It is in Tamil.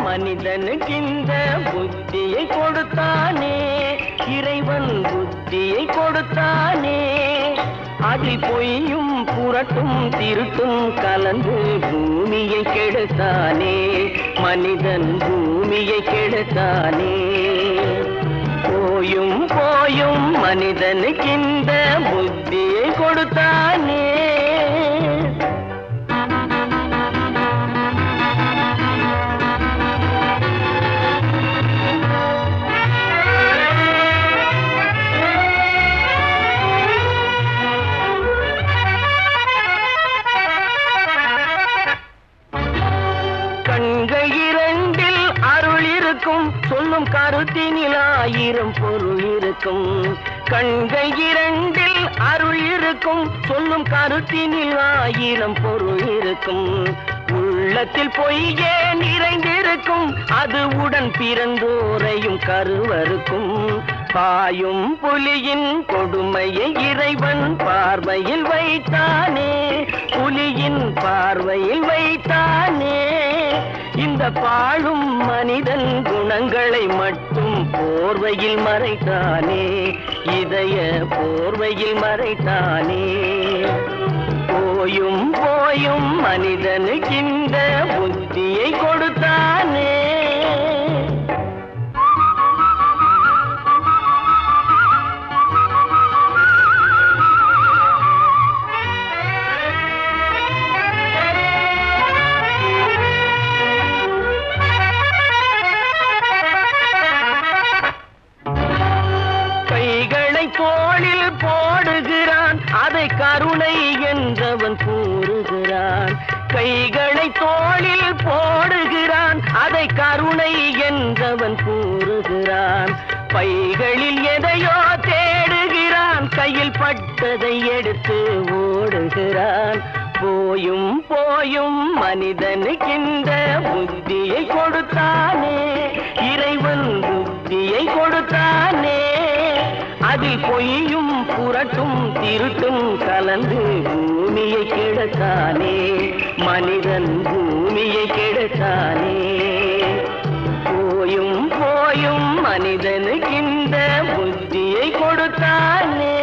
மனிதனுக்கு இந்த புத்தியை கொடுத்தானே இறைவன் புத்தியை கொடுத்தானே அதில் பொய்யும் புரட்டும் திருட்டும் கலந்து பூமியை கெடுத்தானே மனிதன் பூமியை கெடுத்தானே போயும் போயும் மனிதனுக்கு இந்த புத்தியை கொடுத்தானே கண்கள் இரண்டில் அருள் இருக்கும் சொல்லும் கருத்தினில் ஆயிரம் பொருள் இருக்கும் கண்கள் இரண்டில் அருள் இருக்கும் சொல்லும் கருத்தினில் ஆயிரம் பொருள் இருக்கும் உள்ளத்தில் பொய்யே நிறைந்திருக்கும் அது உடன் பிறந்தோரையும் கருவருக்கும் பாயும் புலியின் கொடுமையை இறைவன் பார்வையில் வைத்தானே புலியின் பார்வையில் வைத்தானே இந்த பாழும் மனிதன் குணங்களை மட்டும் போர்வையில் மறைத்தானே இதய போர்வையில் மறைத்தானே போயும் போயும் மனிதனுக்கு இந்த புத்தியை கொடுத்தானே கைகளை தோளில் போடுகிறான் அதை கருணை என்றவன் கூறுகிறான் கைகளை தோளில் போடுகிறான் அதை கருணை என்றவன் கூறுகிறான் பைகளில் எதையோ தேடுகிறான் கையில் பட்டதை எடுத்து ஓடுகிறான் போயும் போயும் மனிதனுக்கின்ற புத்தியை கொடுத்தானே இறைவன் புத்தியை கொடுத்தானே அதில் பொய்யும் புரட்டும் திருட்டும் கலந்து பூமியை கெடுத்தானே மனிதன் பூமியை கெடுத்தானே போயும் போயும் மனிதனுக்கு இந்த புத்தியை கொடுத்தானே